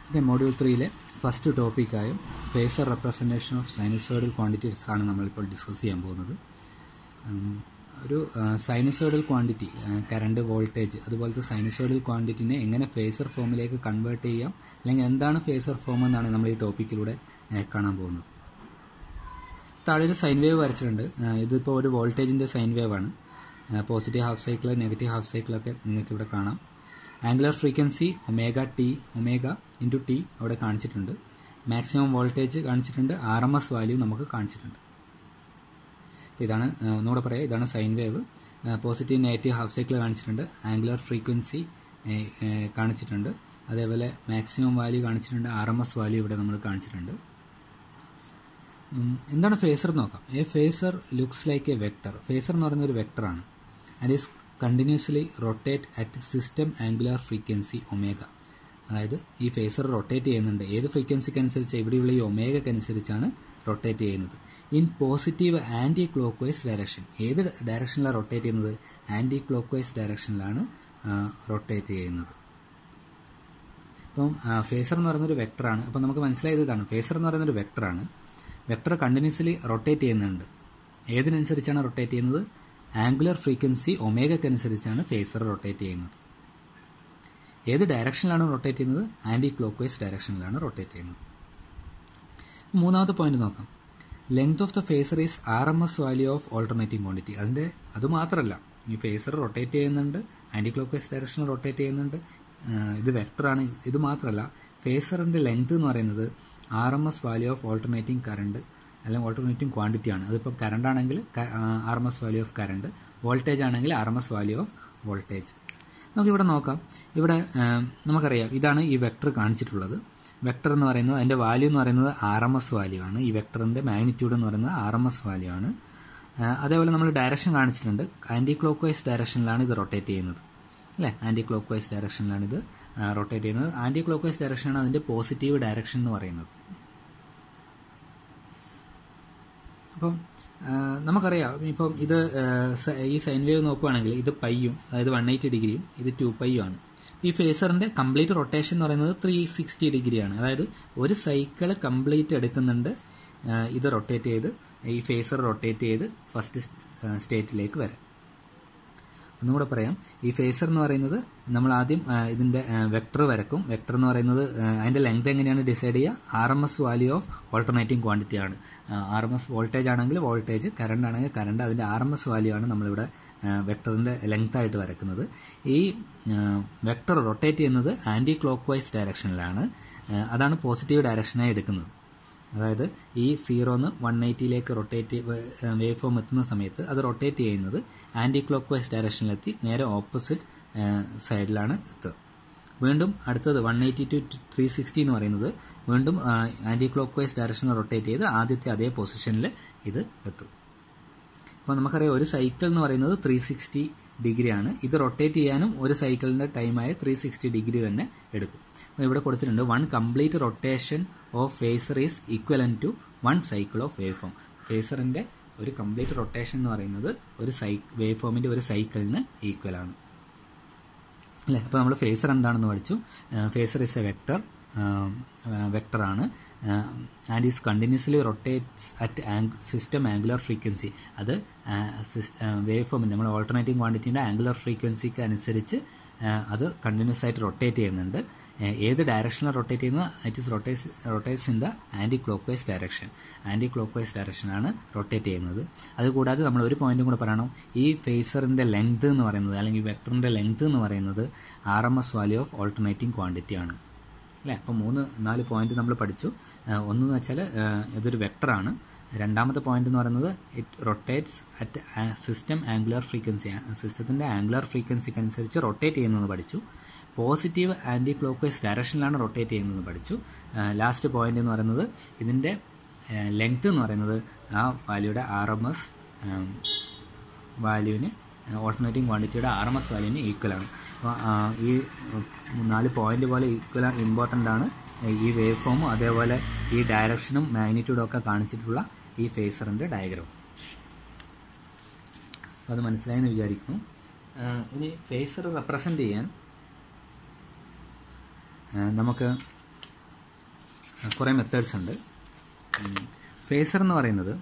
okay module ത്രീയിലെ first ടോപ്പിക്കായും phasor representation of sinusoidal quantities ആണ് നമ്മളിപ്പോൾ ഡിസ്കസ് ചെയ്യാൻ പോകുന്നത് ഉം, ഒരു സൈനസോയിഡൽ ക്വാണ്ടിറ്റി കറണ്ട് വോൾട്ടേജ് അതുപോലത്തെ സൈനസോയിഡൽ ക്വാണ്ടിറ്റിനെ എങ്ങനെ ഫേസർ ഫോമിലേക്ക് കൺവേർട്ട് ചെയ്യാം അല്ലെങ്കിൽ എന്താണ് ഫേസർ ഫോം എന്നാണ് നമ്മൾ ഈ ടോപ്പിക്കിലൂടെ ഏഹ്, കാണാൻ പോകുന്നത് താഴെ ഒരു സൈൻ വേവ് വരച്ചിട്ടുണ്ട് ഏഹ്, ഇതിപ്പോൾ ഒരു വോൾട്ടേജിൻ്റെ സൈൻ വേവ് ആണ് positive half cycle negative half സൈക്കിളൊക്കെ നിങ്ങൾക്ക് ഇവിടെ കാണാം angular frequency omega T omega into T അവിടെ കാണിച്ചിട്ടുണ്ട് മാക്സിമം വോൾട്ടേജ് കാണിച്ചിട്ടുണ്ട് ആർ എം എസ് വാല്യൂ നമുക്ക് കാണിച്ചിട്ടുണ്ട് അപ്പോൾ ഇതാണ് ആ, ഒന്നുകൂടെ പറയാം ഇതാണ് sine wave positive negative half cycle കാണിച്ചിട്ടുണ്ട് ആംഗുലർ ഫ്രീക്വൻസി കാണിച്ചിട്ടുണ്ട് അതേപോലെ മാക്സിമം വാല്യൂ കാണിച്ചിട്ടുണ്ട് ആർ എം എസ് വാല്യൂ ഇവിടെ നമ്മൾ കാണിച്ചിട്ടുണ്ട് ഉം, എന്താണ് ഫേസർ നോക്കാം a phasor looks like A vector phasor എന്ന് പറയുന്ന ഒരു വെക്ടറാണ് and is continuously rotate at system angular frequency omega അതായത് ഈ ഫേസർ റൊട്ടേറ്റ് ചെയ്യുന്നുണ്ട് ഏത് ഫ്രീക്വൻസിക്ക് അനുസരിച്ച് ഇവിടെയുള്ള ഈ ഒമേഗയ്ക്ക് അനുസരിച്ചാണ് റൊട്ടേറ്റ് ചെയ്യുന്നത് in positive anti clockwise direction ഏത് ഡയറക്ഷനിലാണ് റൊട്ടേറ്റ് ചെയ്യുന്നത് ആൻറ്റി ക്ലോക്ക് വൈസ് ഡയറക്ഷനിലാണ് റൊട്ടേറ്റ് ചെയ്യുന്നത് അപ്പം ഫേസർ എന്ന് പറയുന്നൊരു വെക്ടറാണ് അപ്പം നമുക്ക് മനസ്സിലായത് ഇതാണ് ഫേസർ എന്ന് പറയുന്നൊരു വെക്ടറാണ് വെക്ടർ കണ്ടിന്യൂസ്ലി റൊട്ടേറ്റ് ചെയ്യുന്നുണ്ട് ഏതിനനുസരിച്ചാണ് റൊട്ടേറ്റ് ചെയ്യുന്നത് ആംഗുലർ ഫ്രീക്വൻസി ഒമേഗയ്ക്ക് അനുസരിച്ചാണ് ഫേസർ റൊട്ടേറ്റ് ചെയ്യുന്നത് ഏത് ഡയറക്ഷനിലാണ് റൊട്ടേറ്റ് ചെയ്യുന്നത് ആൻറ്റി ക്ലോക്ക് വൈസ് ഡയറക്ഷനിലാണ് റൊട്ടേറ്റ് ചെയ്യുന്നത് മൂന്നാമത്തെ പോയിന്റ് നോക്കാം length of the phasor is R M S value of alternating quantity അതിൻ്റെ അത് മാത്രമല്ല ഈ ഫേസർ റൊട്ടേറ്റ് ചെയ്യുന്നുണ്ട് ആൻറ്റി ക്ലോക്ക് വൈസ് ഡയറക്ഷനിൽ റൊട്ടേറ്റ് ചെയ്യുന്നുണ്ട് ആഹ് ഇത് വെക്ടറാണ് ഇത് മാത്രമല്ല ഫേസറിൻ്റെ ലെങ്ത് എന്ന് പറയുന്നത് R M S value of alternating current അല്ലെങ്കിൽ ഓൾട്ടർനേറ്റിംഗ് ക്വാണ്ടിറ്റി ആണ് അതിപ്പോൾ കറണ്ട് ആണെങ്കിൽ R M S value of current voltage ആണെങ്കിൽ R M S value of voltage നമുക്കിവിടെ നോക്കാം ഇവിടെ ആം, നമുക്കറിയാം ഇതാണ് ഈ വെക്ടർ കാണിച്ചിട്ടുള്ളത് വെക്ടർ എന്ന് പറയുന്നത് അതിൻ്റെ വാല്യൂ എന്ന് പറയുന്നത് ആർ എം എസ് വാല്യൂ ആണ് ഈ വെക്ടറിൻ്റെ മാഗ്നിറ്റ്യൂഡ് എന്ന് പറയുന്നത് ആർ എം എസ് വാല്യൂ ആണ് ആ, അതേപോലെ നമ്മൾ ഡയറക്ഷൻ കാണിച്ചിട്ടുണ്ട് ആൻറ്റി ക്ലോക്ക് വൈസ് ഡയറക്ഷനിലാണ് ഇത് റൊട്ടേറ്റ് ചെയ്യുന്നത് അല്ലേ ആൻറ്റി ക്ലോക്ക് വൈസ് ഡയറക്ഷനിലാണ് ഇത് റൊട്ടേറ്റ് ചെയ്യുന്നത് ആൻറ്റി ക്ലോക്ക് വൈസ് ഡയറക്ഷനാണ് അതിൻ്റെ പോസിറ്റീവ് ഡയറക്ഷൻ എന്ന് പറയുന്നത് അപ്പം ആ, നമുക്കറിയാം ഇപ്പം ഇത് ആ, സ- ഈ സൈൻ വേവ് നോക്കുവാണെങ്കിൽ ഇത് പൈയും അതായത് വൺ എയ്റ്റി ഡിഗ്രിയും ഇത് ടു പൈയും ആണ് ഈ ഫേസറിന്റെ കംപ്ലീറ്റ് റൊട്ടേഷൻ എന്ന് പറയുന്നത് ത്രീ സിക്സ്റ്റി ഡിഗ്രിയാണ് അതായത് ഒരു സൈക്കിൾ കംപ്ലീറ്റ് എടുക്കുന്നുണ്ട് ആ, ഇത് റൊട്ടേറ്റ് ചെയ്ത് ഈ ഫേസർ റൊട്ടേറ്റ് ചെയ്ത് ഫസ്റ്റ് സ്റ്റേറ്റിലേക്ക് വരാം ഒന്നുകൂടെ പറയാം ഈ ഫേസർ എന്ന് പറയുന്നത് നമ്മൾ ആദ്യം ആ, ഇതിന്റെ വെക്ടർ വരക്കും വെക്ടർ എന്ന് പറയുന്നത് ആ, അതിന്റെ ലെങ്ത് എങ്ങനെയാണ് ഡിസൈഡ് ചെയ്യുക R M S value of alternating quantity ആണ് ആർ എം എസ് വോൾട്ടേജ് ആണെങ്കിൽ വോൾട്ടേജ് കറണ്ട് ആണെങ്കിൽ കറണ്ട് അതിന്റെ ആർ എം എസ് വാല്യൂ ആണ് നമ്മളിവിടെ വെക്ടറിന്റെ ലെങ്ത് ആയിട്ട് വരക്കുന്നത് ഈ വെക്ടർ റൊട്ടേറ്റ് ചെയ്യുന്നത് ആന്റി ക്ലോക്ക് വൈസ് ഡയറക്ഷനിലാണ് ആ, അതാണ് പോസിറ്റീവ് ഡയറക്ഷനായി എടുക്കുന്നത് അതായത് ഈ സീറോന്ന് വൺ എയ്റ്റിയിലേക്ക് റൊട്ടേറ്റ് വേവ് ഫോം എത്തുന്ന സമയത്ത് അത് റൊട്ടേറ്റ് ചെയ്യുന്നത് ആൻറ്റി ക്ലോക്ക് വൈസ് ഡയറക്ഷനിലെത്തി നേരെ ഓപ്പോസിറ്റ് സൈഡിലാണ് എത്തുക വീണ്ടും അടുത്തത് one eighty two three sixty എന്ന് പറയുന്നത് വീണ്ടും ആൻറ്റി ക്ലോക്ക് വൈസ് ഡയറക്ഷനിൽ റൊട്ടേറ്റ് ചെയ്ത് ആദ്യത്തെ അതേ പൊസിഷനിൽ ഇത് എത്തും അപ്പോൾ നമുക്കറിയാം ഒരു സൈക്കിൾ എന്ന് പറയുന്നത് ത്രീ സിക്സ്റ്റി ഡിഗ്രിയാണ് ഇത് റൊട്ടേറ്റ് ചെയ്യാനും ഒരു സൈക്കിളിൻ്റെ ടൈമായ ത്രീ സിക്സ്റ്റി ഡിഗ്രി തന്നെ എടുക്കും അപ്പോൾ ഇവിടെ കൊടുത്തിട്ടുണ്ട് one complete rotation of phasor is equivalent to one cycle of wave form ഫേസറിൻ്റെ ഒരു കംപ്ലീറ്റ് റൊട്ടേഷൻ എന്ന് പറയുന്നത് ഒരു സൈ വേവ് ഫോമിൻ്റെ ഒരു സൈക്കിളിന് ഈക്വൽ ആണ് അല്ലേ അപ്പോൾ നമ്മൾ ഫേസർ എന്താണെന്ന് പഠിച്ചു phasor is a vector vector ആണ് and is continuously rotates at system angular frequency അത് വേവ് ഫോമിൻ്റെ നമ്മൾ ഓൾട്ടർനേറ്റിംഗ് ക്വാണ്ടിറ്റീൻ്റെ ആംഗുലർ ഫ്രീക്വൻസിക്ക് അനുസരിച്ച് ആ, അത് കണ്ടിന്യൂസ് ആയിട്ട് റൊട്ടേറ്റ് ചെയ്യുന്നുണ്ട് ആ, ഏത് ഡയറക്ഷനിലാണ് റൊട്ടേറ്റ് ചെയ്യുന്നത് it is rotates rotates in the anti clockwise direction anti clockwise ഡയറക്ഷനാണ് റൊട്ടേറ്റ് ചെയ്യുന്നത് അതുകൂടാതെ നമ്മൾ ഒരു പോയിന്റും കൂടെ പറയണം ഈ ഫേസറിൻ്റെ ലെങ്ത് എന്ന് പറയുന്നത് അല്ലെങ്കിൽ വെക്ടറിൻ്റെ ലെങ്ത് എന്ന് പറയുന്നത് R M S value of alternating quantity ആണ് അല്ലേ അപ്പോൾ മൂന്ന് നാല് പോയിന്റ് നമ്മൾ പഠിച്ചു ആ, ഒന്നെന്ന് വെച്ചാൽ ആ, ഇതൊരു വെക്ടറാണ് രണ്ടാമത്തെ പോയിന്റ് എന്ന് പറയുന്നത് it rotates at system angular frequency സിസ്റ്റത്തിൻ്റെ ആംഗുലർ ഫ്രീക്വൻസിക്ക് അനുസരിച്ച് റൊട്ടേറ്റ് ചെയ്യുന്നത് പഠിച്ചു പോസിറ്റീവ് ആൻറ്റി ക്ലോക്ക് വൈസ് ഡയറക്ഷനിലാണ് റൊട്ടേറ്റ് ചെയ്യുന്നത് പഠിച്ചു ലാസ്റ്റ് പോയിന്റ് എന്ന് പറയുന്നത് ഇതിൻ്റെ ലെങ്ത് എന്ന് പറയുന്നത് ആ വാല്യൂയുടെ ആർ എം എസ് വാല്യൂവിന് ഓൾട്ടർനേറ്റിംഗ് ക്വാണ്ടിറ്റിയുടെ ആർ എം എസ് വാല്യൂവിന് ഈക്വൽ ആണ് അപ്പോൾ ഈ ഉം, നാല് പോയിന്റ് പോലെ ഈക്വൽ ഇമ്പോർട്ടൻ്റ് ആണ് ഈ വേവ് ഫോമും അതേപോലെ ഈ ഡയറക്ഷനും മാഗ്നിറ്റ്യൂഡും ഒക്കെ കാണിച്ചിട്ടുള്ള ഈ ഫേസറിൻ്റെ ഡയഗ്രാം അപ്പോൾ അത് മനസ്സിലായെന്ന് വിചാരിക്കുന്നു ആ, ഇനി ഫേസർ റെപ്രസെൻ്റ് ചെയ്യാൻ ആ, നമുക്ക് കുറേ മെത്തേഡ്സ് ഉണ്ട് ഫേസർ എന്ന് പറയുന്നത്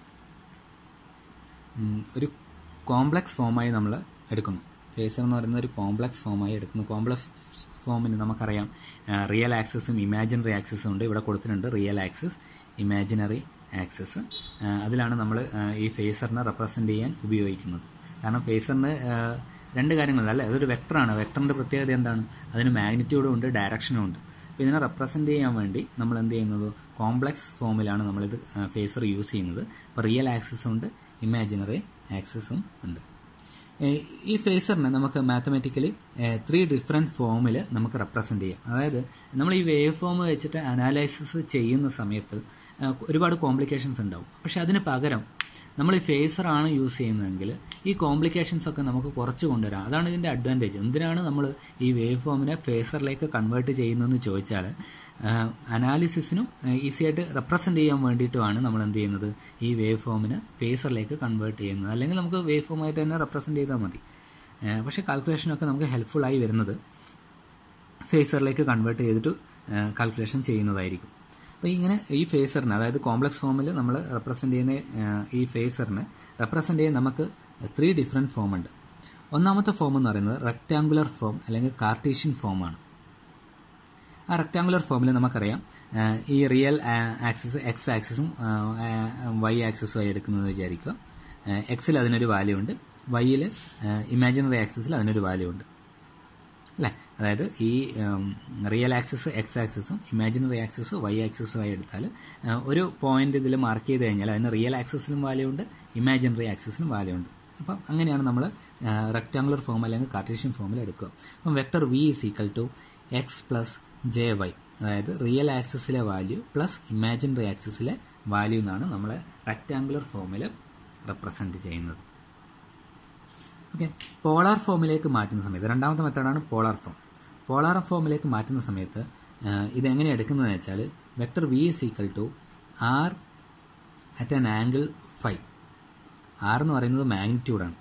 ഉം, ഒരു കോംപ്ലക്സ് ഫോമായി നമ്മൾ എടുക്കുന്നു ഫേസർ എന്ന് പറയുന്നത് ഒരു കോംപ്ലക്സ് ഫോമായി എടുക്കുന്നു കോംപ്ലക്സ് ഫോമിന് നമുക്കറിയാം റിയൽ ആക്സസും ഇമാജിനറി ആക്സസും ഉണ്ട് ഇവിടെ കൊടുത്തിട്ടുണ്ട് റിയൽ ആക്സസ് ഇമാജിനറി ആക്സസ് അതിലാണ് നമ്മൾ ഈ ഫേസറിനെ റെപ്രസെൻ്റ് ചെയ്യാൻ ഉപയോഗിക്കുന്നത് കാരണം ഫേസറിന് രണ്ട് കാര്യങ്ങളുണ്ട് അല്ലേ അതൊരു വെക്ടറാണ് വെക്ടറിൻ്റെ പ്രത്യേകത എന്താണ് അതിന് മാഗ്നിറ്റ്യൂഡും ഉണ്ട് ഡയറക്ഷനും ഉണ്ട് അപ്പോൾ ഇതിനെ റെപ്രസെൻ്റ് ചെയ്യാൻ വേണ്ടി നമ്മൾ എന്ത് ചെയ്യുന്നത് കോംപ്ലക്സ് ഫോമിലാണ് നമ്മളിത് ഫേസർ യൂസ് ചെയ്യുന്നത് അപ്പോൾ റിയൽ ആക്സസും ഉണ്ട് ഇമാജിനറി ആക്സസും ഉണ്ട് ഏഹ് ഈ ഫേസറിനെ നമുക്ക് മാത്തമാറ്റിക്കലി ത്രീ ഡിഫറെൻറ്റ് ഫോമിൽ നമുക്ക് റെപ്രസെൻ്റ് ചെയ്യാം അതായത് നമ്മൾ ഈ വേവ് ഫോം വെച്ചിട്ട് അനാലൈസിസ് ചെയ്യുന്ന സമയത്ത് ഏഹ് ഒരുപാട് കോംപ്ലിക്കേഷൻസ് ഉണ്ടാവും പക്ഷെ അതിന് പകരം നമ്മൾ ഈ ഫേസർ ആണ് യൂസ് ചെയ്യുന്നതെങ്കിൽ ഈ കോംപ്ലിക്കേഷൻസ് ഒക്കെ നമുക്ക് കുറച്ച് കൊണ്ടുവരാം അതാണ് ഇതിൻ്റെ അഡ്വാൻറ്റേജ് എന്തിനാണ് നമ്മൾ ഈ വേവ് ഫോമിനെ ഫേസറിലേക്ക് കൺവേർട്ട് ചെയ്യുന്നതെന്ന് ചോദിച്ചാൽ അനാലിസിസിനും ഈസി ആയിട്ട് റെപ്രസെൻ്റ് ചെയ്യാൻ വേണ്ടിയിട്ടുമാണ് നമ്മൾ എന്ത് ചെയ്യുന്നത് ഈ വേവ് ഫോമിനെ ഫേസറിലേക്ക് കൺവേർട്ട് ചെയ്യുന്നത് അല്ലെങ്കിൽ നമുക്ക് വേവ് ഫോമായിട്ട് തന്നെ റെപ്രസെൻ്റ് ചെയ്താൽ മതി ഏഹ് പക്ഷേ കാൽക്കുലേഷനൊക്കെ നമുക്ക് ഹെൽപ്ഫുള്ളായി വരുന്നത് ഫേസറിലേക്ക് കൺവേർട്ട് ചെയ്തിട്ട് കാൽക്കുലേഷൻ ചെയ്യുന്നതായിരിക്കും അപ്പോൾ ഇങ്ങനെ ഈ ഫേസറിന് അതായത് കോംപ്ലക്സ് ഫോമിൽ നമ്മൾ റെപ്രസെൻ്റ് ചെയ്യുന്ന ഏഹ് ഈ ഫേസറിനെ റെപ്രസെൻ്റ് ചെയ്യാൻ നമുക്ക് ത്രീ ഡിഫറെൻറ്റ് ഫോം ഉണ്ട് ഒന്നാമത്തെ ഫോം എന്ന് പറയുന്നത് റെക്റ്റാങ്കുലർ ഫോം അല്ലെങ്കിൽ കാർട്ടീഷ്യൻ ഫോമാണ് ആ റെക്റ്റാങ്കുലർ ഫോമിൽ നമുക്കറിയാം ഏഹ് ഈ റിയൽ ആക്സിസ് എക്സ് ആക്സിസും വൈ ആക്സിസും ആയി എടുക്കുന്നത് വിചാരിക്കുക എക്സിൽ അതിനൊരു വാല്യൂ ഉണ്ട് വൈയിൽ ഇമാജിനറി ആക്സിസിൽ അതിനൊരു വാല്യൂ ഉണ്ട് അല്ലേ അതായത് ഈ റിയൽ ആക്സിസ് എക്സ് ആക്സിസും ഇമാജിനറി ആക്സിസ് വൈ ആക്സിസും ആയി എടുത്താൽ ഏഹ് ഒരു പോയിന്റ് ഇതിൽ മാർക്ക് ചെയ്ത് കഴിഞ്ഞാൽ അതിന് റിയൽ ആക്സിസിലും വാല്യൂ ഉണ്ട് ഇമാജിനറി ആക്സിസിലും വാല്യൂ ഉണ്ട് അപ്പം അങ്ങനെയാണ് നമ്മൾ റെക്റ്റാങ്കുലർ ഫോം അല്ലെങ്കിൽ കാർട്ടീഷ്യൻ ഫോമിൽ എടുക്കുക അപ്പം vector V is equal to X plus J Y അതായത് റിയൽ ആക്സിസിലെ വാല്യൂ പ്ലസ് ഇമാജിനറി ആക്സിസിലെ വാല്യൂ എന്നാണ് നമ്മൾ റെക്റ്റാങ്കുലർ ഫോമിൽ റെപ്രസെൻറ്റ് ചെയ്യുന്നത് ഓക്കെ പോളാർ ഫോമിലേക്ക് മാറ്റുന്ന സമയത്ത് രണ്ടാമത്തെ മെത്തേഡാണ് പോളാർ ഫോം പോളാർ ഫോമിലേക്ക് മാറ്റുന്ന സമയത്ത് ഇത് എങ്ങനെ എടുക്കുന്നതെന്ന് വെച്ചാൽ vector V is equal to R at an angle phi R എന്ന് പറയുന്നത് മാഗ്നിറ്റ്യൂഡാണ്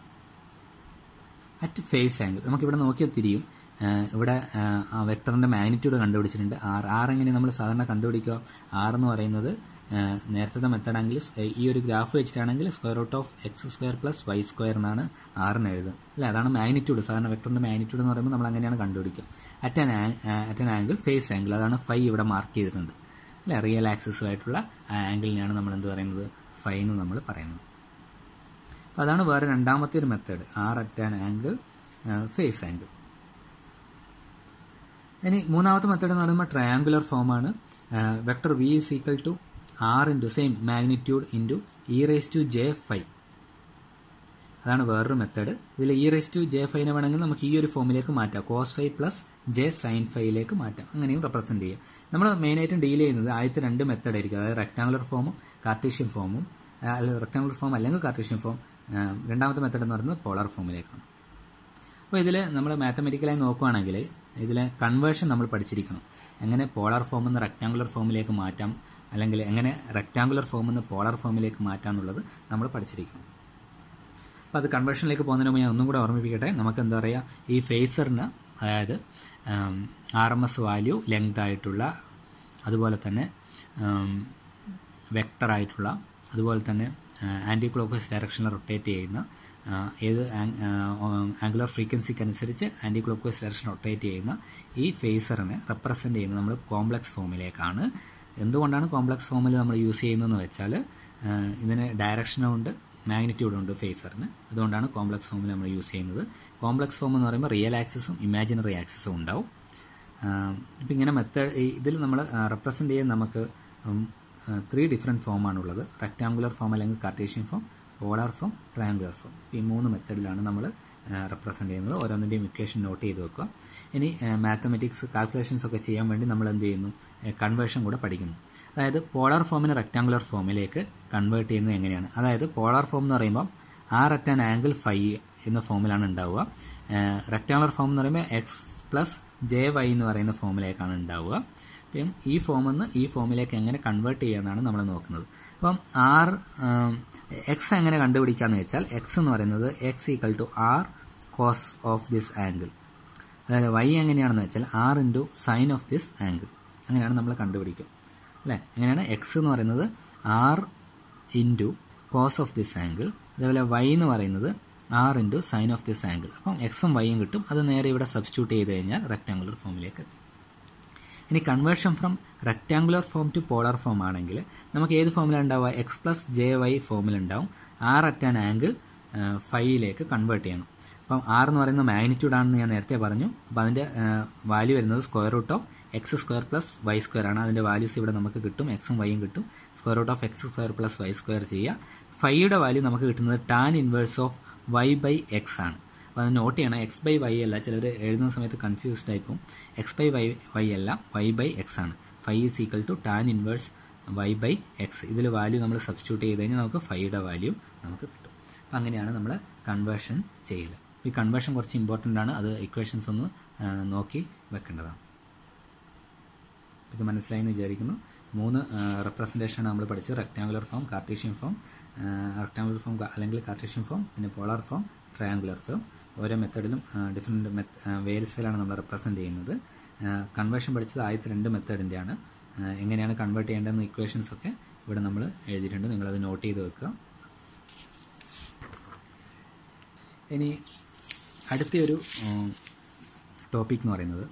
അറ്റ് ഫേസ് ആംഗിൾ നമുക്കിവിടെ നോക്കിയാൽ തിരിയും ഏഹ് ഇവിടെ ഏഹ് ആ വെക്ടറിന്റെ മാഗ്നിറ്റ്യൂഡ് കണ്ടുപിടിച്ചിട്ടുണ്ട് ആർ ആർ എങ്ങനെ നമ്മൾ സാധാരണ കണ്ടുപിടിക്കുക ആർ എന്ന് പറയുന്നത് ഏഹ് നേരത്തെ മെത്തേഡ് ആണെങ്കിൽ ഈ ഒരു ഗ്രാഫ് വെച്ചിട്ടാണെങ്കിൽ square root of X square plus Y square എന്നാണ് ആറിന് എഴുതുക അല്ലേ അതാണ് മാഗ്നിറ്റ്യൂഡ് സാധാരണ വെക്ടറിന്റെ മാഗ്നിറ്റ്യൂഡ് എന്ന് പറയുമ്പോൾ നമ്മൾ അങ്ങനെയാണ് കണ്ടുപിടിക്കുക at an at an angle phase angle അതാണ് ഫൈ ഇവിടെ മാർക്ക് ചെയ്തിട്ടുണ്ട് അല്ലേ റിയൽ ആക്സിസുമായിട്ടുള്ള ആ ആംഗിളിനെയാണ് നമ്മൾ എന്ത് പറയുന്നത് ഫൈ എന്ന് നമ്മൾ പറയുന്നത് അപ്പോൾ അതാണ് വേറെ രണ്ടാമത്തെ ഒരു method R at an angle phase angle ഇനി മൂന്നാമത്തെ മെത്തേഡ് എന്ന് പറയുമ്പോൾ ട്രയാങ്കുലർ ഫോമാണ് vector V is equal to R into same magnitude into E raise to J phi അതാണ് വേറൊരു മെത്തേഡ് ഇതിൽ ഇ റേസ് ടു ജെ ഫൈവിനെ വേണമെങ്കിൽ നമുക്ക് ഈ ഒരു ഫോമിലേക്ക് മാറ്റാം cos phi plus J sine ഫൈവിലേക്ക് മാറ്റാം അങ്ങനെയും റെപ്രസെൻറ്റ് ചെയ്യാം നമ്മൾ മെയിനായിട്ടും ഡീൽ ചെയ്യുന്നത് ആദ്യത്തെ രണ്ട് മെത്തേഡ് ആയിരിക്കും അതായത് റെക്ടാങ്കുലർ ഫോമും കാർട്ടീഷ്യൻ ഫോമും അല്ലെങ്കിൽ റെക്ടാങ്കുലർ ഫോം അല്ലെങ്കിൽ കാർട്ടീഷ്യൻ ഫോം രണ്ടാമത്തെ മെത്തേഡ് എന്ന് പറയുന്നത് പോളാർ ഫോമിലേക്കാണ് അപ്പോൾ ഇതിൽ നമ്മൾ മാത്തമെറ്റിക്കലായി നോക്കുകയാണെങ്കിൽ ഇതിലെ കൺവേർഷൻ നമ്മൾ പഠിച്ചിരിക്കണം എങ്ങനെ പോളാർ ഫോമിൽ നിന്ന് റെക്റ്റാങ്കുലർ ഫോമിലേക്ക് മാറ്റാം അല്ലെങ്കിൽ എങ്ങനെ റെക്റ്റാങ്കുലർ ഫോമിൽ നിന്ന് പോളാർ ഫോമിലേക്ക് മാറ്റാം എന്നുള്ളത് നമ്മൾ പഠിച്ചിരിക്കണം അപ്പോൾ അത് കൺവേർഷനിലേക്ക് പോകുന്നതിന് മുമ്പ് ഞാൻ ഒന്നും കൂടെ ഓർമ്മിപ്പിക്കട്ടെ നമുക്ക് എന്താ പറയുക ഈ ഫേസറിന് അതായത് R M S value length ആയിട്ടുള്ള അതുപോലെ തന്നെ വെക്ടറായിട്ടുള്ള അതുപോലെ തന്നെ ആൻറ്റി ക്ലോക്ക്വൈസ് ഡയറക്ഷനിൽ റൊട്ടേറ്റ് ചെയ്യുന്ന ഏത് ആംഗുലർ ഫ്രീക്വൻസിക്ക് അനുസരിച്ച് ആൻറ്റി ക്ലോക്ക്വൈസ് ഡയറക്ഷൻ റൊട്ടേറ്റ് ചെയ്യുന്ന ഈ ഫേസറിനെ റെപ്രസെൻ്റ് ചെയ്യുന്നത് നമ്മൾ കോംപ്ലക്സ് ഫോമിലേക്കാണ് എന്തുകൊണ്ടാണ് കോംപ്ലക്സ് ഫോമിൽ നമ്മൾ യൂസ് ചെയ്യുന്നതെന്ന് വെച്ചാൽ ഇതിന് ഡയറക്ഷനും ഉണ്ട് മാഗ്നിറ്റ്യൂഡും ഉണ്ട് ഫേസറിന് അതുകൊണ്ടാണ് കോംപ്ലക്സ് ഫോമിൽ നമ്മൾ യൂസ് ചെയ്യുന്നത് കോംപ്ലക്സ് ഫോം എന്ന് പറയുമ്പോൾ റിയൽ ആക്സിസും ഇമാജിനറി ആക്സിസും ഉണ്ടാവും ഇപ്പം ഇങ്ങനെ മെത്തേഡ് ഇതിൽ നമ്മൾ റെപ്രസെൻ്റ് ചെയ്യാൻ നമുക്ക് ത്രീ ഡിഫറെൻറ്റ് ഫോമാണുള്ളത് റെക്റ്റാങ്കുലർ ഫോം അല്ലെങ്കിൽ Cartesian form polar form triangular form ഈ മൂന്ന് മെത്തേഡിലാണ് നമ്മൾ റെപ്രസെൻ്റ് ചെയ്യുന്നത് ഓരോന്നിൻ്റെയും ഇക്വേഷൻ നോട്ട് ചെയ്ത് വെക്കുക ഇനി മാത്തമെറ്റിക്സ് കാൽക്കുലേഷൻസ് ഒക്കെ ചെയ്യാൻ വേണ്ടി നമ്മൾ എന്ത് ചെയ്യുന്നു കൺവേർഷൻ കൂടെ പഠിക്കുന്നു അതായത് പോളാർ ഫോമിനെ റെക്റ്റാങ്കുലർ ഫോമിലേക്ക് കൺവേർട്ട് ചെയ്യുന്നത് എങ്ങനെയാണ് അതായത് പോളാർ ഫോം എന്ന് പറയുമ്പോൾ R at an angle phi എന്ന ഫോമിലാണ് ഉണ്ടാവുക റെക്റ്റാങ്കുലർ ഫോം എന്ന് പറയുമ്പോൾ എക്സ് പ്ലസ് ജെ വൈ എന്ന് പറയുന്ന ഫോമിലേക്കാണ് ഉണ്ടാവുക അപ്പം ഈ ഫോമിൽ നിന്ന് ഈ ഫോമിലേക്ക് എങ്ങനെ കൺവേർട്ട് ചെയ്യാമെന്നാണ് നമ്മൾ നോക്കുന്നത് അപ്പം ആർ എക്സ് എങ്ങനെ കണ്ടുപിടിക്കാമെന്ന് വെച്ചാൽ എക്സ് എന്ന് പറയുന്നത് X equal to R cos of this angle അതായത് വൈ എങ്ങനെയാണെന്ന് വെച്ചാൽ R into sine of this angle അങ്ങനെയാണ് നമ്മൾ കണ്ടുപിടിക്കുക അല്ലേ എങ്ങനെയാണ് എക്സ് എന്ന് പറയുന്നത് R into cos of this angle അതേപോലെ വൈ എന്ന് പറയുന്നത് R into sine of this angle അപ്പം എക്സും വൈയും കിട്ടും അത് നേരെ ഇവിടെ സബ്സ്റ്റിറ്റ്യൂട്ട് ചെയ്ത് കഴിഞ്ഞാൽ റെക്റ്റാങ്കുലർ ഫോമിലേക്ക് എത്തും ഇനി conversion from rectangular form to polar form ആണെങ്കിൽ നമുക്ക് ഏത് ഫോമിലാണ് ഉണ്ടാവുക എക്സ് പ്ലസ് ജെ വൈ ഫോമിലുണ്ടാവും ആർ അറ്റ് ആൻ ആംഗിൾ ഫൈവിലേക്ക് കൺവേർട്ട് ചെയ്യണം അപ്പം ആർ എന്ന് പറയുന്നത് മാഗ്നിറ്റ്യൂഡ് ആണെന്ന് ഞാൻ നേരത്തെ പറഞ്ഞു അപ്പോൾ അതിൻ്റെ വാല്യൂ വരുന്നത് square root of X square plus Y square ആണ് അതിൻ്റെ വാല്യൂസ് ഇവിടെ നമുക്ക് കിട്ടും എക്സും വൈയും കിട്ടും square root of X square plus Y square ചെയ്യുക ഫൈയുടെ വാല്യൂ നമുക്ക് കിട്ടുന്നത് tan inverse of Y by X ആണ് അപ്പോൾ അത് നോട്ട് ചെയ്യണം എക്സ് ബൈ വൈ അല്ല ചിലർ എഴുതുന്ന സമയത്ത് കൺഫ്യൂസ്ഡ് ആയിപ്പോൾ എക്സ് ബൈ വൈ വൈ അല്ല വൈ ബൈ എക്സ് ആണ് phi is equal to tan inverse Y by X ഇതിൽ വാല്യൂ നമ്മൾ സബ്സ്റ്റിറ്റ്യൂട്ട് ചെയ്ത് കഴിഞ്ഞാൽ നമുക്ക് ഫൈയുടെ വാല്യൂ നമുക്ക് കിട്ടും അപ്പോൾ അങ്ങനെയാണ് നമ്മൾ കൺവേർഷൻ ചെയ്യൽ ഈ കൺവേർഷൻ കുറച്ച് ഇമ്പോർട്ടൻ്റ് ആണ് അത് ഇക്വേഷൻസ് ഒന്ന് നോക്കി വെക്കേണ്ടതാണ് ഇത് മനസ്സിലായി എന്ന് വിചാരിക്കുന്നു മൂന്ന് റെപ്രസെൻറ്റേഷനാണ് നമ്മൾ പഠിച്ചത് rectangular form Cartesian form rectangular form അല്ലെങ്കിൽ കാർട്ടീഷ്യൻ ഫോം പിന്നെ പോളാർ ഫോം ട്രയാങ്കുലർ ഫോം ഓരോ മെത്തഡിലും ഡിഫറെൻറ്റ് മെത്ത് വേരിയസിലാണ് നമ്മൾ റെപ്രസെൻറ്റ് ചെയ്യുന്നത് കൺവേർഷൻ പഠിച്ചത് ആദ്യത്തെ രണ്ട് മെത്തേഡിൻ്റെയാണ് എങ്ങനെയാണ് കൺവേർട്ട് ചെയ്യേണ്ടതെന്ന് ഇക്വേഷൻസ് ഒക്കെ ഇവിടെ നമ്മൾ എഴുതിയിട്ടുണ്ട് നിങ്ങളത് നോട്ട് ചെയ്ത് വെക്കുക ഇനി അടുത്തൊരു ടോപ്പിക് എന്ന് പറയുന്നത്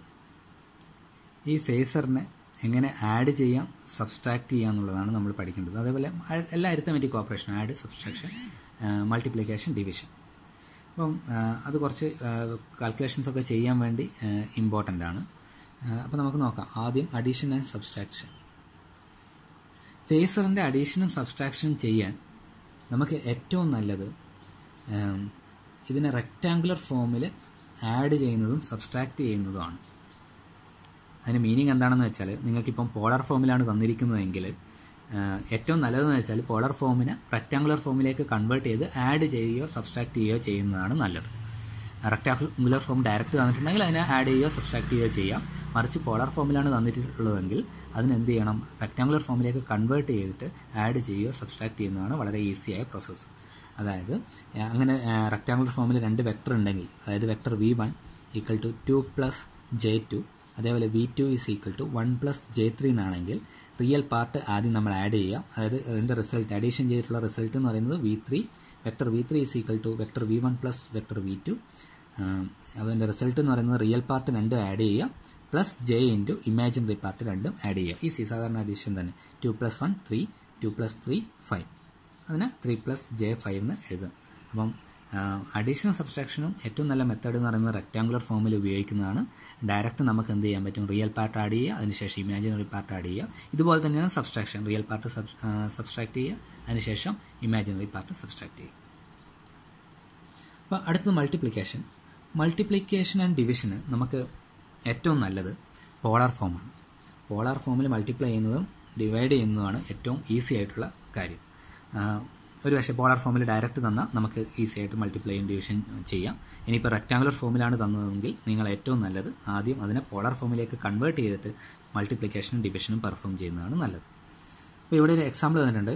ഈ ഫേസറിനെ എങ്ങനെ ആഡ് ചെയ്യാം സബ്സ്ട്രാക്ട് ചെയ്യാം എന്നുള്ളതാണ് നമ്മൾ പഠിക്കേണ്ടത് അതേപോലെ എല്ലാ arithmetic operation add subtraction multiplication division അപ്പം അത് കുറച്ച് കാൽക്കുലേഷൻസ് ഒക്കെ ചെയ്യാൻ വേണ്ടി ഇമ്പോർട്ടൻ്റ് ആണ് അപ്പോൾ നമുക്ക് നോക്കാം ആദ്യം അഡീഷൻ ആൻഡ് സബ്സ്ട്രാക്ഷൻ ഫേസറിൻ്റെ അഡീഷനും സബ്സ്ട്രാക്ഷനും ചെയ്യാൻ നമുക്ക് ഏറ്റവും നല്ലത് ഇതിനെ റെക്റ്റാങ്കുലർ ഫോമിൽ ആഡ് ചെയ്യുന്നതും സബ്സ്ട്രാക്ട് ചെയ്യുന്നതുമാണ് അതിന് മീനിങ് എന്താണെന്ന് വെച്ചാൽ നിങ്ങൾക്കിപ്പം പോളർ ഫോമിലാണ് തന്നിരിക്കുന്നതെങ്കിൽ ഏറ്റവും നല്ലതെന്ന് വെച്ചാൽ പോളർ ഫോമിനെ റെക്റ്റാങ്കുലർ ഫോമിലേക്ക് കൺവേർട്ട് ചെയ്ത് ആഡ് ചെയ്യുകയോ സബ്സ്ട്രാക്ട് ചെയ്യുകയോ ചെയ്യുന്നതാണ് നല്ലത് റെക്റ്റാങ്കുലർ ഫോം ഡയറക്റ്റ് തന്നിട്ടുണ്ടെങ്കിൽ അതിനെ ആഡ് ചെയ്യുകയോ സബ്സ്ട്രാക്ട് ചെയ്യുകയോ ചെയ്യാം മറിച്ച് പോളർ ഫോമിലാണ് തന്നിട്ടുള്ളതെങ്കിൽ അതിന് എന്ത് ചെയ്യണം റെക്റ്റാങ്കുലർ ഫോമിലേക്ക് കൺവേർട്ട് ചെയ്തിട്ട് ആഡ് ചെയ്യുകയോ സബ്സ്ട്രാക്ട് ചെയ്യുന്നതാണ് വളരെ ഈസിയായ പ്രോസസ്സ് അതായത് അങ്ങനെ റെക്റ്റാങ്കുലർ ഫോമിൽ രണ്ട് വെക്ടർ ഉണ്ടെങ്കിൽ അതായത് vector V one equal to two plus J two അതേപോലെ V two is equal to one plus J three എന്നാണെങ്കിൽ റിയൽ പാർട്ട് ആദ്യം നമ്മൾ ആഡ് ചെയ്യാം അതായത് ഇതിൻ്റെ റിസൾട്ട് അഡീഷൻ ചെയ്തിട്ടുള്ള റിസൾട്ട് എന്ന് പറയുന്നത് V three vector V three is equal to vector V one plus vector V two അതിൻ്റെ റിസൾട്ട് എന്ന് പറയുന്നത് റിയൽ പാർട്ട് രണ്ടും ആഡ് ചെയ്യാം plus J into imaginary part രണ്ടും ആഡ് ചെയ്യുക ഈസി സാധാരണ അഡീഷൻ തന്നെ two plus one three two plus three five അതിന് ത്രീ പ്ലസ് ജെ ഫൈവ് എന്ന് എഴുതാം അപ്പം അഡീഷണൽ സബ്സ്ട്രാക്ഷനും ഏറ്റവും നല്ല മെത്തേഡ് എന്ന് പറയുന്നത് റെക്റ്റാങ്കുലർ ഫോമിൽ ഉപയോഗിക്കുന്നതാണ് ഡയറക്റ്റ് നമുക്ക് എന്ത് ചെയ്യാൻ പറ്റും റിയൽ പാർട്ട് ആഡ് ചെയ്യുക അതിനുശേഷം ഇമാജിനറി പാർട്ട് ആഡ് ചെയ്യുക ഇതുപോലെ തന്നെയാണ് സബ്സ്ട്രാക്ഷൻ റിയൽ പാർട്ട് സബ്സ്ട്രാക്ട് ചെയ്യുക അതിനുശേഷം ഇമാജിനറി പാർട്ട് സബ്സ്ട്രാക്ട് ചെയ്യുക അപ്പോൾ അടുത്തത് മൾട്ടിപ്ലിക്കേഷൻ മൾട്ടിപ്ലിക്കേഷൻ ആൻഡ് ഡിവിഷന് നമുക്ക് ഏറ്റവും നല്ലത് പോളാർ ഫോമാണ് പോളാർ ഫോമിൽ മൾട്ടിപ്ലൈ ചെയ്യുന്നതും ഡിവൈഡ് ചെയ്യുന്നതുമാണ് ഏറ്റവും ഈസി ആയിട്ടുള്ള കാര്യം ഒരു പക്ഷേ പോളാർ ഫോമിൽ ഡയറക്റ്റ് തന്നാൽ നമുക്ക് ഈസി ആയിട്ട് മൾട്ടിപ്ലൈയും ഡിവിഷൻ ചെയ്യാം ഇനിയിപ്പോൾ റെക്റ്റാങ്കുലർ ഫോമിലാണ് തന്നതെങ്കിൽ നിങ്ങൾ ഏറ്റവും നല്ലത് ആദ്യം അതിനെ പോളാർ ഫോമിലേക്ക് കൺവേർട്ട് ചെയ്തിട്ട് മൾട്ടിപ്ലിക്കേഷനും ഡിവിഷനും പെർഫോം ചെയ്യുന്നതാണ് നല്ലത് അപ്പോൾ ഇവിടെ ഒരു എക്സാമ്പിൾ തന്നിട്ടുണ്ട്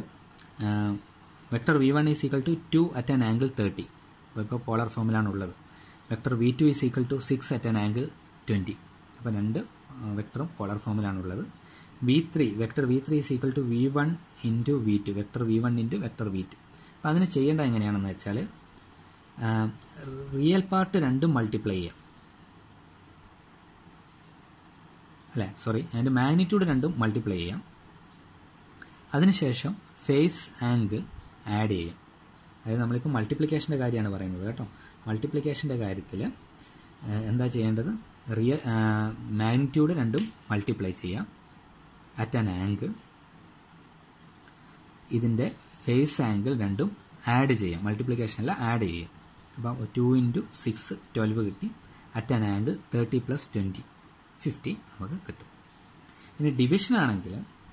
vector V one is equal to two at an angle thirty അപ്പോൾ ഇപ്പോൾ പോളാർ ഫോമിലാണ് ഉള്ളത് vector V two is equal to six at an angle twenty അപ്പോൾ രണ്ട് വെക്ടറും പോളാർ ഫോമിലാണുള്ളത് V three vector V three is equal to V one into V two vector V one into vector V two അപ്പോൾ അതിന് ചെയ്യേണ്ടത് എങ്ങനെയാണെന്ന് വെച്ചാൽ real part രണ്ടും മൾട്ടിപ്ലൈ ചെയ്യാം അല്ലേ സോറി അതിൻ്റെ മാഗ്നിറ്റ്യൂഡ് രണ്ടും മൾട്ടിപ്ലൈ ചെയ്യാം അതിനുശേഷം ഫേസ് ആംഗിൾ ആഡ് ചെയ്യാം അതായത് നമ്മളിപ്പോൾ മൾട്ടിപ്ലിക്കേഷൻ്റെ കാര്യമാണ് പറയുന്നത് കേട്ടോ മൾട്ടിപ്ലിക്കേഷൻ്റെ കാര്യത്തിൽ എന്താ ചെയ്യേണ്ടത് റിയൽ മാഗ്നിറ്റ്യൂഡ് രണ്ടും മൾട്ടിപ്ലൈ ചെയ്യാം അറ്റ് ആൻ ആംഗിൾ ഇതിൻ്റെ ഫേസ് ആംഗിൾ രണ്ടും ആഡ് ചെയ്യാം മൾട്ടിപ്ലിക്കേഷൻ അല്ല ആഡ് ചെയ്യാം അപ്പം ടു ഇൻറ്റു സിക്സ് ട്വൽവ് കിട്ടി at an angle thirty plus twenty fifty നമുക്ക് കിട്ടും ഇനി ഡിവിഷൻ ആണെങ്കിൽ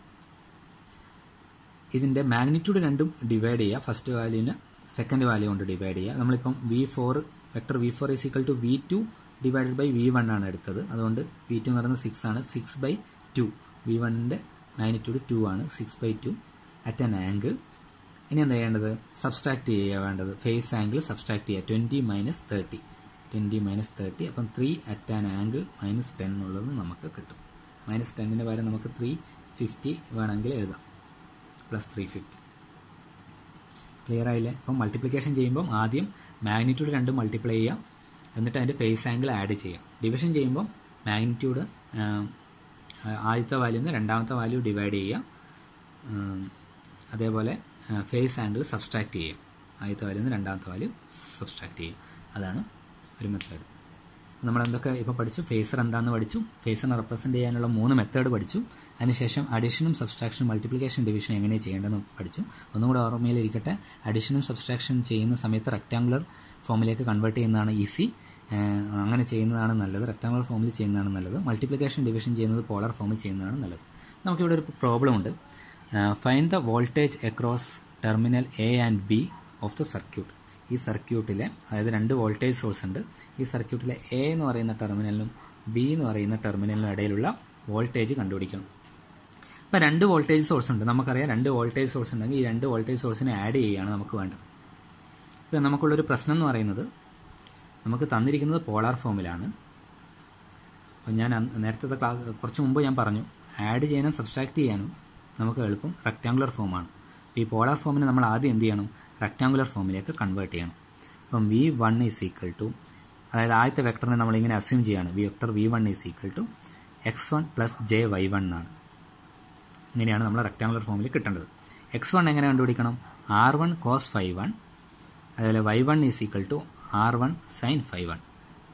ഇതിൻ്റെ മാഗ്നിറ്റ്യൂഡ് രണ്ടും ഡിവൈഡ് ചെയ്യുക ഫസ്റ്റ് വാല്യൂവിന് സെക്കൻഡ് വാല്യൂ കൊണ്ട് ഡിവൈഡ് ചെയ്യുക നമ്മളിപ്പം V four vector V four is equal to V two divided by V one ആണ് എടുത്തത് അതുകൊണ്ട് വി ടു എന്ന് പറയുന്നത് സിക്സ് ആണ് സിക്സ് ബൈ ടു വി വണ്ണിൻ്റെ മാഗ്നിറ്റ്യൂഡ് ടു ആണ് six by two at an angle ഇനി എന്താ ചെയ്യേണ്ടത് സബ്സ്ട്രാക്ട് ചെയ്യുക വേണ്ടത് ഫേസ് ആംഗിൾ സബ്സ്ട്രാക്ട് ചെയ്യുക twenty minus thirty twenty minus thirty അപ്പം three at an angle minus ten എന്നുള്ളത് നമുക്ക് കിട്ടും മൈനസ് ടെന്നിന് പകരം നമുക്ക് ത്രീ ഫിഫ്റ്റി വേണമെങ്കിൽ എഴുതാം പ്ലസ് ത്രീ ഫിഫ്റ്റി ക്ലിയർ ആയില്ലേ അപ്പം മൾട്ടിപ്ലിക്കേഷൻ ചെയ്യുമ്പം ആദ്യം മാഗ്നിറ്റ്യൂഡ് രണ്ടും മൾട്ടിപ്ലൈ ചെയ്യാം എന്നിട്ട് അതിൻ്റെ ഫേസ് ആംഗിൾ ആഡ് ചെയ്യാം ഡിവിഷൻ ചെയ്യുമ്പം മാഗ്നിറ്റ്യൂഡ് ആദ്യത്തെ വാല്യൂന്ന് രണ്ടാമത്തെ വാല്യൂ ഡിവൈഡ് ചെയ്യാം അതേപോലെ ഫേസ് ആംഗിൾ സബ്സ്ട്രാക്ട് ചെയ്യാം ആദ്യത്തെ വാല്യൂന്ന് രണ്ടാമത്തെ വാല്യൂ സബ്സ്ട്രാക്ട് ചെയ്യും അതാണ് ഒരു മെത്തേഡ് നമ്മൾ എന്തൊക്കെ ഇപ്പോൾ പഠിച്ചു ഫേസർ എന്താണെന്ന് പഠിച്ചു ഫേസറിനെ റെപ്രസെൻറ്റ് ചെയ്യാനുള്ള മൂന്ന് മെത്തേഡ് പഠിച്ചു അതിനുശേഷം അഡീഷനും സബ്സ്ട്രാക്ഷനും മൾട്ടിപ്ലിക്കേഷൻ ഡിവിഷൻ എങ്ങനെ ചെയ്യേണ്ടതെന്ന് പഠിച്ചു ഒന്നും കൂടെ ഓർമ്മയിലിരിക്കട്ടെ അഡീഷനും സബ്സ്ട്രാക്ഷൻ ചെയ്യുന്ന സമയത്ത് റെക്റ്റാങ്കുലർ ഫോമിലേക്ക് കൺവേർട്ട് ചെയ്യുന്നതാണ് ഈസി അങ്ങനെ ചെയ്യുന്നതാണ് നല്ലത് റെക്റ്റാങ്കുലർ ഫോമിൽ ചെയ്യുന്നതാണ് നല്ലത് മൾട്ടിപ്ലിക്കേഷൻ ഡിവിഷൻ ചെയ്യുന്നത് പോളർ ഫോമിൽ ചെയ്യുന്നതാണ് നല്ലത് നമുക്കിവിടെ ഒരു പ്രോബ്ലം ഉണ്ട് find the voltage across terminal A and B of the circuit ഈ സർക്യൂട്ടിലെ അതായത് രണ്ട് വോൾട്ടേജ് സോഴ്സ് ഉണ്ട് ഈ സർക്യൂട്ടിലെ എ എന്ന് പറയുന്ന ടെർമിനലിനും ബി എന്ന് പറയുന്ന ടെർമിനലിനും ഇടയിലുള്ള വോൾട്ടേജ് കണ്ടുപിടിക്കണം ഇപ്പോൾ രണ്ട് വോൾട്ടേജ് സോഴ്സ് ഉണ്ട് നമുക്കറിയാം രണ്ട് വോൾട്ടേജ് സോഴ്സ് ഉണ്ടെങ്കിൽ ഈ രണ്ട് വോൾട്ടേജ് സോഴ്സിനെ ആഡ് ചെയ്യുകയാണ് നമുക്ക് വേണ്ടത് ഇപ്പോൾ നമുക്കുള്ളൊരു പ്രശ്നം എന്ന് പറയുന്നത് നമുക്ക് തന്നിരിക്കുന്നത് പോളാർ ഫോമിലാണ് അപ്പോൾ ഞാൻ നേരത്തെ ക്ലാസ് കുറച്ച് മുമ്പ് ഞാൻ പറഞ്ഞു ആഡ് ചെയ്യാനും സബ്സ്ട്രാക്ട് ചെയ്യാനും നമുക്ക് എളുപ്പം റെക്റ്റാങ്കുലർ ഫോമാണ് ഈ പോളാർ ഫോമിനെ നമ്മൾ ആദ്യം എന്ത് ചെയ്യണം റെക്റ്റാങ്കുലർ ഫോമിലേക്ക് കൺവേർട്ട് ചെയ്യണം അപ്പം V one is equal to അതായത് ആദ്യത്തെ വെക്ടറിനെ നമ്മളിങ്ങനെ അസ്യൂം ചെയ്യാണ് V vector V one is equal to X one plus J Y one എന്നാണ് ഇങ്ങനെയാണ് നമ്മൾ റെക്റ്റാങ്കുലർ ഫോമിൽ കിട്ടേണ്ടത് എക്സ് വൺ എങ്ങനെ കണ്ടുപിടിക്കണം R one cos phi one അതുപോലെ Y one is equal to R one sine phi one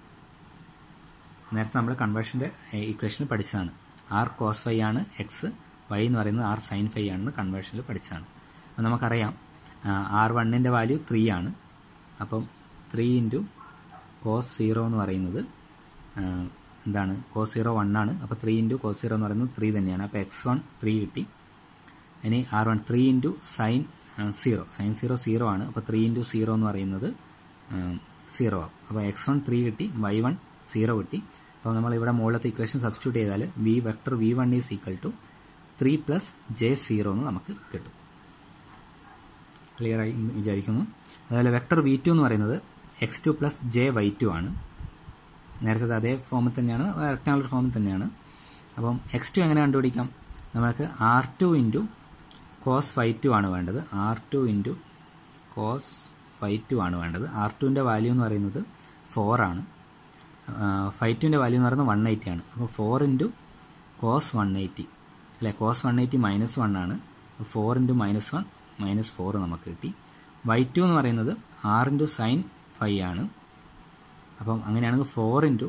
നേരത്തെ നമ്മൾ കൺവേർഷൻ്റെ ഇക്വേഷനിൽ പഠിച്ചതാണ് ആർ കോസ് ഫൈ ആണ് എക്സ് വൈ എന്ന് പറയുന്നത് ആർ സൈൻ ഫൈ ആണെന്ന് കൺവേർഷനിൽ പഠിച്ചതാണ് അപ്പോൾ നമുക്കറിയാം ആർ വണ്ണിൻ്റെ വാല്യൂ ത്രീ ആണ് അപ്പം ത്രീ ഇൻറ്റു കോസ് സീറോ എന്ന് പറയുന്നത് എന്താണ് കോസ് സീറോ വൺ ആണ് അപ്പോൾ ത്രീ ഇൻറ്റു കോസ് സീറോ എന്ന് പറയുന്നത് ത്രീ തന്നെയാണ് അപ്പോൾ എക്സ് വൺ ത്രീ കിട്ടി ഇനി R one three into sine zero sine zero zero ആണ് അപ്പോൾ ത്രീ ഇൻറ്റു സീറോ എന്ന് പറയുന്നത് സീറോ ആവും അപ്പോൾ എക്സ് വൺ ത്രീ കിട്ടി വൈ വൺ സീറോ കിട്ടി അപ്പോൾ നമ്മൾ ഇവിടെ മുകളിലത്തെ ഇക്വേഷൻ സബ്സ്റ്റിറ്റ്യൂട്ട് ചെയ്താൽ V vector V one is equal to three plus J zero എന്ന് നമുക്ക് കിട്ടും ക്ലിയർ ആയി വിചാരിക്കുന്നു അതുപോലെ വെക്ടർ വി ടു എന്ന് പറയുന്നത് X two plus J Y two ആണ് നേരത്തെ അതേ ഫോമിൽ തന്നെയാണ് റെക്ടാങ്കുലർ ഫോമിൽ തന്നെയാണ് അപ്പം എക്സ് ടു എങ്ങനെ കണ്ടുപിടിക്കാം നമ്മൾക്ക് R two into cos phi two ആണ് വേണ്ടത് R two into cos phi two ആണ് വേണ്ടത് ആർ ടുവിൻ്റെ വാല്യൂ എന്ന് പറയുന്നത് ഫോർ ആണ് ഫൈവ് ടുവിൻ്റെ വാല്യൂ എന്ന് പറയുന്നത് വൺ എയ്റ്റി ആണ് അപ്പോൾ four into cos one eighty അല്ലേ cos one eighty minus one ആണ് four into minus one minus four നമുക്ക് കിട്ടി വൈ ടു എന്ന് പറയുന്നത് ആർ ഇൻറ്റു സൈൻ ഫൈവ് ആണ് അപ്പം അങ്ങനെയാണെങ്കിൽ four into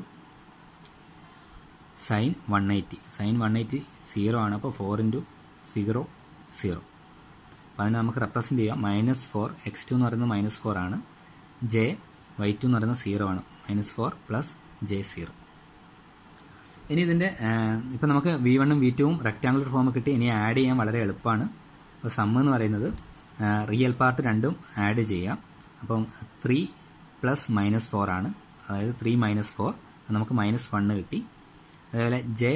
sine one eighty sine one eighty zero ആണ് അപ്പോൾ ഫോർ ഇൻറ്റു സീറോ സീറോ അപ്പോൾ അതിനെ നമുക്ക് റെപ്രസെൻറ്റ് ചെയ്യാം മൈനസ് ഫോർ എക്സ് ടു എന്ന് പറയുന്നത് മൈനസ് ഫോർ ആണ് ജെ വൈ ടു എന്ന് പറയുന്നത് സീറോ ആണ് minus four plus J zero ഇനി ഇതിൻ്റെ ഇപ്പം നമുക്ക് വി വണ്ണും വി ടുവും റെക്റ്റാങ്കുലർ ഫോം കിട്ടി ഇനി ആഡ് ചെയ്യാൻ വളരെ എളുപ്പമാണ് അപ്പോൾ സം എന്ന് പറയുന്നത് റിയൽ പാർട്ട് രണ്ടും ആഡ് ചെയ്യാം അപ്പം ത്രീ പ്ലസ് മൈനസ് ഫോർ ആണ് അതായത് ത്രീ മൈനസ് ഫോർ നമുക്ക് മൈനസ് വണ്ണ് കിട്ടി അതേപോലെ ജെ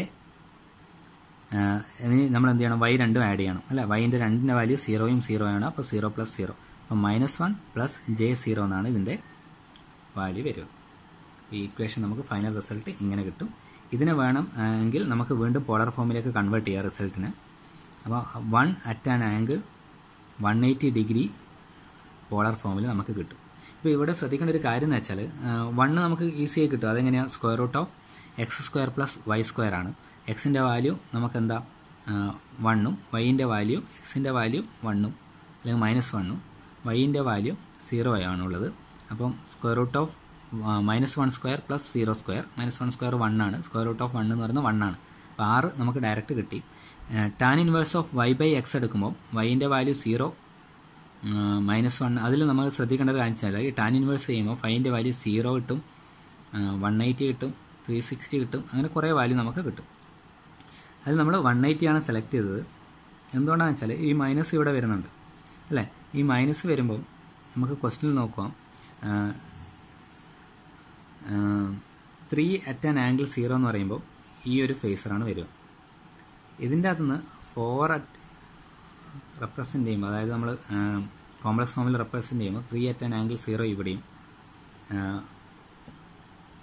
ഇനി നമ്മൾ എന്ത് ചെയ്യണം വൈ രണ്ടും ആഡ് ചെയ്യണം അല്ല വൈൻ്റെ രണ്ടിൻ്റെ വാല്യൂ സീറോയും സീറോയാണ് അപ്പോൾ സീറോ പ്ലസ് സീറോ അപ്പോൾ minus one plus J zero എന്നാണ് ഇതിൻ്റെ വാല്യൂ വരിക ഈ ഇക്വേഷൻ നമുക്ക് ഫൈനൽ റിസൾട്ട് ഇങ്ങനെ കിട്ടും ഇതിന് വേണം എങ്കിൽ നമുക്ക് വീണ്ടും പോളർ ഫോമിലേക്ക് കൺവേർട്ട് ചെയ്യാം റിസൾട്ടിന് അപ്പോൾ one at an angle one eighty degree polar ഫോമിൽ നമുക്ക് കിട്ടും ഇപ്പോൾ ഇവിടെ ശ്രദ്ധിക്കേണ്ട ഒരു കാര്യം എന്ന് വെച്ചാൽ വണ്ണ് നമുക്ക് ഈസിയായി കിട്ടും അതെങ്ങനെയാണ് square root of X square plus Y square ആണ് എക്സിൻ്റെ വാല്യൂ നമുക്ക് എന്താ വണ്ണും വൈൻ്റെ വാല്യൂ എക്സിൻ്റെ വാല്യൂ വണ്ണും അല്ലെങ്കിൽ മൈനസ് വണ്ണും വൈൻ്റെ വാല്യൂ സീറോ ആണുള്ളത് അപ്പം square root of minus one square plus zero square minus one square one ആണ് സ്ക്വയർ റൂട്ട് ഓഫ് വൺ എന്ന് പറയുന്നത് വൺ ആണ് അപ്പോൾ ആറ് നമുക്ക് ഡയറക്റ്റ് കിട്ടി tan inverse of Y by X എടുക്കുമ്പോൾ വൈൻ്റെ വാല്യൂ സീറോ മൈനസ് വൺ അതിൽ നമ്മൾ ശ്രദ്ധിക്കേണ്ട ഒരു കാര്യം വെച്ചാൽ ഈ ടാൻ ഇൻവേഴ്സ് ചെയ്യുമ്പോൾ ഫൈൻ്റെ വാല്യൂ സീറോ കിട്ടും വൺ എയ്റ്റി കിട്ടും ത്രീ സിക്സ്റ്റി കിട്ടും അങ്ങനെ കുറേ വാല്യൂ നമുക്ക് കിട്ടും അതിൽ നമ്മൾ വൺ എയ്റ്റി ആണ് സെലക്ട് ചെയ്തത് എന്തുകൊണ്ടാണെന്ന് വെച്ചാൽ ഈ മൈനസ് ഇവിടെ വരുന്നുണ്ട് അല്ലേ ഈ മൈനസ് വരുമ്പോൾ നമുക്ക് ക്വസ്റ്റ്യൻ നോക്കാം three at an angle zero എന്ന് പറയുമ്പോൾ ഈ ഒരു ഫേസറാണ് വരിക ഇതിൻ്റെ അകത്തുനിന്ന് ഫോർ അറ്റ് റെപ്രസെൻറ്റ് ചെയ്യുമ്പോൾ അതായത് നമ്മൾ കോംപ്ലക്സ് ഫോമിൽ റെപ്രസെൻറ്റ് ചെയ്യുമ്പോൾ three at an angle zero ഇവിടെയും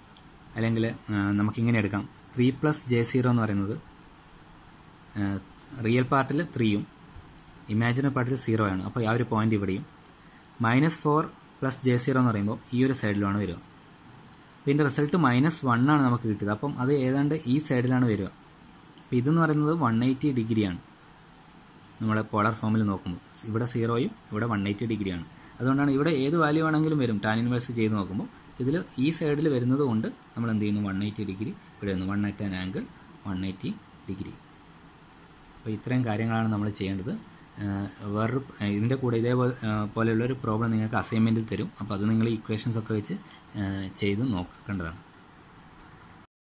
അല്ലെങ്കിൽ നമുക്കിങ്ങനെ എടുക്കാം ത്രീ പ്ലസ് ജെ സീറോ എന്ന് പറയുന്നത് റിയൽ പാർട്ടിൽ ത്രീയും ഇമാജിനറി പാർട്ടിൽ സീറോ ആണ് അപ്പോൾ ആ ഒരു പോയിന്റ് ഇവിടെയും minus four plus J zero എന്ന് പറയുമ്പോൾ ഈ ഒരു സൈഡിലാണ് വരിക അപ്പോൾ ഇതിൻ്റെ റിസൾട്ട് മൈനസ് വൺ ആണ് നമുക്ക് കിട്ടിയത് അപ്പം അത് ഏതാണ്ട് ഈ സൈഡിലാണ് വരിക അപ്പോൾ ഇതെന്ന് പറയുന്നത് വൺ എയ്റ്റി ഡിഗ്രിയാണ് നമ്മുടെ പോളാർ ഫോമിൽ നോക്കുമ്പോൾ ഇവിടെ സീറോയും ഇവിടെ വൺ എയ്റ്റി ഡിഗ്രിയാണ് അതുകൊണ്ടാണ് ഇവിടെ ഏത് വാല്യൂ ആണെങ്കിലും വരും ടാൻ ഇൻവേഴ്സ് ചെയ്ത് നോക്കുമ്പോൾ ഇതിൽ ഈ സൈഡിൽ വരുന്നത് കൊണ്ട് നമ്മൾ എന്ത് ചെയ്യുന്നു വൺ എയ്റ്റി ഡിഗ്രി ഇവിടെ വരുന്നു one at an angle one eighty degree അപ്പോൾ ഇത്രയും കാര്യങ്ങളാണ് നമ്മൾ ചെയ്യേണ്ടത് വേറൊരു ഇതിൻ്റെ കൂടെ ഇതേപോലെ പോലെയുള്ള ഒരു പ്രോബ്ലം നിങ്ങൾക്ക് അസൈൻമെൻറ്റിൽ തരും അപ്പോൾ അത് നിങ്ങൾ ഇക്വേഷൻസ് ഒക്കെ വെച്ച് ചെയ്ത് നോക്കേണ്ടതാണ്